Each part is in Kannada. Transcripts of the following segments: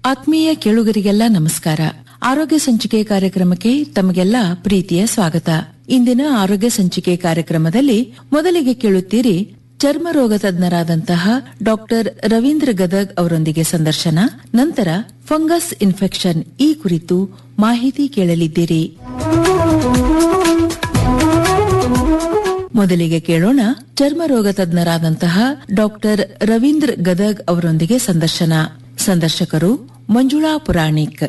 ಆತ್ಮೀಯ ಕೇಳುಗರಿಗೆಲ್ಲ ನಮಸ್ಕಾರ ಆರೋಗ್ಯ ಸಂಚಿಕೆ ಕಾರ್ಯಕ್ರಮಕ್ಕೆ ತಮಗೆಲ್ಲ ಪ್ರೀತಿಯ ಸ್ವಾಗತ ಇಂದಿನ ಆರೋಗ್ಯ ಸಂಚಿಕೆ ಕಾರ್ಯಕ್ರಮದಲ್ಲಿ ಮೊದಲಿಗೆ ಕೇಳುತ್ತೀರಿ ಚರ್ಮ ರೋಗ ತಜ್ಞರಾದಂತಹ ಡಾಕ್ಟರ್ ರವೀಂದ್ರ ಗದಗ್ ಅವರೊಂದಿಗೆ ಸಂದರ್ಶನ ನಂತರ ಫಂಗಸ್ ಇನ್ಫೆಕ್ಷನ್ ಈ ಕುರಿತು ಮಾಹಿತಿ ಕೇಳಲಿದ್ದೀರಿ ಮೊದಲಿಗೆ ಕೇಳೋಣ ಚರ್ಮ ರೋಗ ತಜ್ಞರಾದಂತಹ ಡಾಕ್ಟರ್ ರವೀಂದ್ರ ಗದಗ್ ಅವರೊಂದಿಗೆ ಸಂದರ್ಶನ ಸಂದರ್ಶಕರು ಮಂಜುಳಾ ಪುರಾಣಿಕ್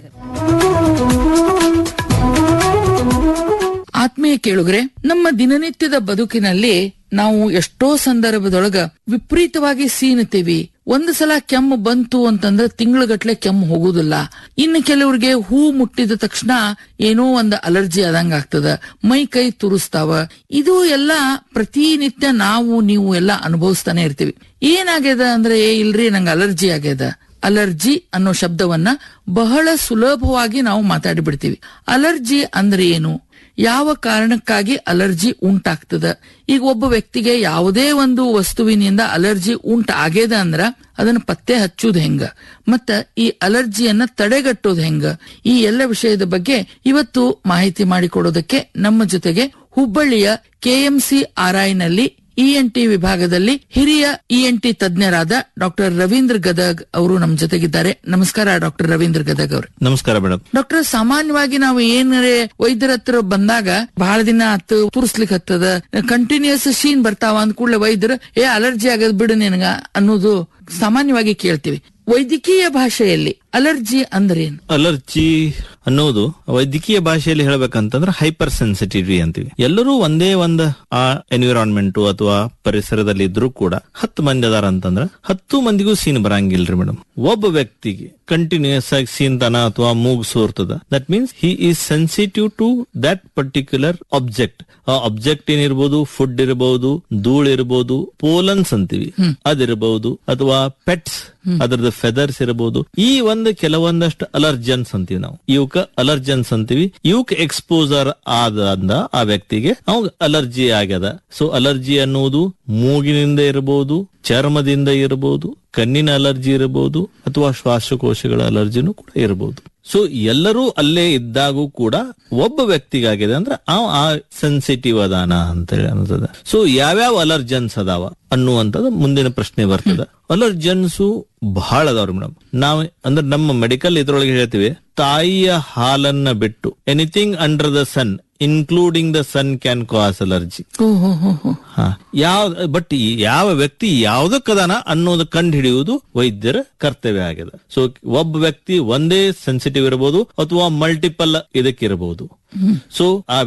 ಆತ್ಮೀಯ ಕೇಳುಗರೆ ನಮ್ಮ ದಿನನಿತ್ಯದ ಬದುಕಿನಲ್ಲಿ ನಾವು ಎಷ್ಟೋ ಸಂದರ್ಭದೊಳಗ ವಿಪರೀತವಾಗಿ ಸೀನುತ್ತೀವಿ ಒಂದು ಸಲ ಕೆಮ್ಮು ಬಂತು ಅಂತಂದ್ರೆ ತಿಂಗಳಗಟ್ಲೆ ಕೆಮ್ಮು ಹೋಗುದಿಲ್ಲ ಇನ್ನು ಕೆಲವ್ರಿಗೆ ಹೂ ಮುಟ್ಟಿದ ತಕ್ಷಣ ಏನೋ ಒಂದು ಅಲರ್ಜಿ ಆದಂಗ ಆಗ್ತದ ಮೈ ಕೈ ತುರಿಸ್ತಾವ ಇದು ಎಲ್ಲ ಪ್ರತಿನಿತ್ಯ ನಾವು ನೀವು ಎಲ್ಲ ಅನುಭವಿಸ್ತಾನೆ ಇರ್ತೀವಿ ಏನಾಗ್ಯದ ಅಂದ್ರೆ ಏ ಇಲ್ರಿ ನಂಗೆ ಅಲರ್ಜಿ ಆಗ್ಯದ ಅಲರ್ಜಿ ಅನ್ನೋ ಶಬ್ದವನ್ನ ಬಹಳ ಸುಲಭವಾಗಿ ನಾವು ಮಾತಾಡಿ ಬಿಡ್ತೀವಿ ಅಲರ್ಜಿ ಅಂದ್ರೆ ಏನು ಯಾವ ಕಾರಣಕ್ಕಾಗಿ ಅಲರ್ಜಿ ಉಂಟಾಗ್ತದ ಈಗ ಒಬ್ಬ ವ್ಯಕ್ತಿಗೆ ಯಾವುದೇ ಒಂದು ವಸ್ತುವಿನಿಂದ ಅಲರ್ಜಿ ಉಂಟ ಆಗ್ಯದ ಅಂದ್ರ ಅದನ್ನ ಪತ್ತೆ ಹಚ್ಚುದು ಹೆಂಗ ಮತ್ತ ಈ ಅಲರ್ಜಿಯನ್ನ ತಡೆಗಟ್ಟೋದು ಹೆಂಗ ಈ ಎಲ್ಲ ವಿಷಯದ ಬಗ್ಗೆ ಇವತ್ತು ಮಾಹಿತಿ ಮಾಡಿಕೊಡೋದಕ್ಕೆ ನಮ್ಮ ಜೊತೆಗೆ ಹುಬ್ಬಳ್ಳಿಯ ಕೆಎಂಸಿ ನಲ್ಲಿ ಇಎನ್ಟಿ ವಿಭಾಗದಲ್ಲಿ ಹಿರಿಯ ಇಎನ್ಟಿ ತಜ್ಞರಾದ ಡಾಕ್ಟರ್ ರವೀಂದ್ರ ಗದಗ್ ಅವರು ನಮ್ಮ ಜೊತೆಗಿದ್ದಾರೆ ನಮಸ್ಕಾರ ಡಾಕ್ಟರ್ ರವೀಂದ್ರ ಗದಗ್ ಅವರು ನಮಸ್ಕಾರ ಮೇಡಮ್ ಡಾಕ್ಟರ್ ಸಾಮಾನ್ಯವಾಗಿ ನಾವು ಏನಾರೆ ವೈದ್ಯರ ಹತ್ರ ಬಂದಾಗ ಬಹಳ ದಿನ ಆತು ತುರ್ಸ್ಲಿಕ್ ಹತ್ತದ ಕಂಟಿನ್ಯೂಸ್ ಶೀನ್ ಬರ್ತಾವ ಅಂದ ಕೂಡಲೇ ವೈದ್ಯರು ಏ ಅಲರ್ಜಿ ಆಗದ್ ಬಿಡು ನಿನಗ ಅನ್ನೋದು ಸಾಮಾನ್ಯವಾಗಿ ಕೇಳ್ತೀವಿ ವೈದ್ಯಕೀಯ ಭಾಷೆಯಲ್ಲಿ ಅಲರ್ಜಿ ಅಂದ್ರೇನು ಅಲರ್ಜಿ ಅನ್ನೋದು ವೈದ್ಯಕೀಯ ಭಾಷೆಯಲ್ಲಿ ಹೇಳ್ಬೇಕಂತಂದ್ರೆ ಹೈಪರ್ ಸೆನ್ಸಿಟಿವಿಟಿ ಅಂತೀವಿ ಎಲ್ಲರೂ ಒಂದೇ ಒಂದ್ ಆ ಎನ್ವಿರಾನ್ಮೆಂಟ್ ಅಥವಾ ಪರಿಸರದಲ್ಲಿ ಇದ್ರೂ ಕೂಡ ಹತ್ತು ಮಂದಿ ಅದಾರ ಅಂತಂದ್ರ ಹತ್ತು ಮಂದಿಗೂ ಸೀನ್ ಬರಂಗಿಲ್ರಿ ಮೇಡಮ್ ಒಬ್ಬ ವ್ಯಕ್ತಿಗೆ ಕಂಟಿನ್ಯೂಸ್ ಆಗಿ ಸೀನ್ತಾನ ಅಥವಾ ಮೂಗ್ ಸೋರ್ತದ that means he is sensitive to that particular object ಆ ಆಬ್ಜೆಕ್ಟ್ ಏನಿರ್ಬೋದು ಫುಡ್ ಇರಬಹುದು ಧೂಳ್ ಇರಬಹುದು ಪೋಲನ್ಸ್ ಅಂತೀವಿ ಅದಿರಬಹುದು ಅಥವಾ ಪೆಟ್ಸ್ ಅದರದ ಫೆದರ್ಸ್ ಇರಬಹುದು ಈ ಒಂದು ಕೆಲವೊಂದಷ್ಟು ಅಲರ್ಜನ್ಸ್ ಅಂತೀವಿ ನಾವು ಇವಕ್ಕ ಅಲರ್ಜನ್ಸ್ ಅಂತೀವಿ ಇವಕ್ ಎಕ್ಸ್ಪೋಸರ್ ಆದ ಆ ವ್ಯಕ್ತಿಗೆ ಅವ್ ಅಲರ್ಜಿ ಆಗ್ಯದ ಸೊ ಅಲರ್ಜಿ ಅನ್ನುವುದು ಮೂಗಿನಿಂದ ಇರಬಹುದು ಚರ್ಮದಿಂದ ಇರಬಹುದು ಕಣ್ಣಿನ ಅಲರ್ಜಿ ಇರಬಹುದು ಅಥವಾ ಶ್ವಾಸಕೋಶಗಳ ಅಲರ್ಜಿನೂ ಕೂಡ ಇರಬಹುದು ಸೊ ಎಲ್ಲರೂ ಅಲ್ಲೇ ಇದ್ದಾಗೂ ಕೂಡ ಒಬ್ಬ ವ್ಯಕ್ತಿಗಾಗಿದೆ ಅಂದ್ರೆ ಅವ ಆ ಸೆನ್ಸಿಟಿವ್ ಅದಾನ ಅಂತ ಹೇಳಿ ಅನ್ಸದ ಸೊ ಯಾವ್ಯಾವ ಅಲರ್ಜನ್ಸ್ ಅದಾವ ಅನ್ನುವಂಥದ್ದು ಮುಂದಿನ ಪ್ರಶ್ನೆ ಬರ್ತದ ಅಲರ್ಜನ್ಸು ಬಹಳ ಅದಾವ್ರಿ ಮೇಡಮ್ ನಾವ್ ಅಂದ್ರೆ ನಮ್ಮ ಮೆಡಿಕಲ್ ಇದ್ರೊಳಗೆ ಹೇಳ್ತೀವಿ ತಾಯಿಯ ಹಾಲನ್ನ ಬಿಟ್ಟು anything under the sun including the sun can cause allergy ಓಹೋ ಹೋ ಹೋ ಹಾ ಯಾವ ಬಟ್ ಯಾವ ವ್ಯಕ್ತಿ ಯಾವ್ದಕ್ಕದಾನ ಅನ್ನೋದು ಕಂಡು ಹಿಡಿಯುವುದು ವೈದ್ಯರ ಕರ್ತವ್ಯ ಆಗಿದೆ ಸೊ ಒಬ್ಬ ವ್ಯಕ್ತಿ ಒಂದೇ ಸೆನ್ಸಿಟಿವ್ ಇರಬಹುದು ಅಥವಾ ಮಲ್ಟಿಪಲ್ ಇದಕ್ಕಿರಬಹುದು ಸೊ ಆ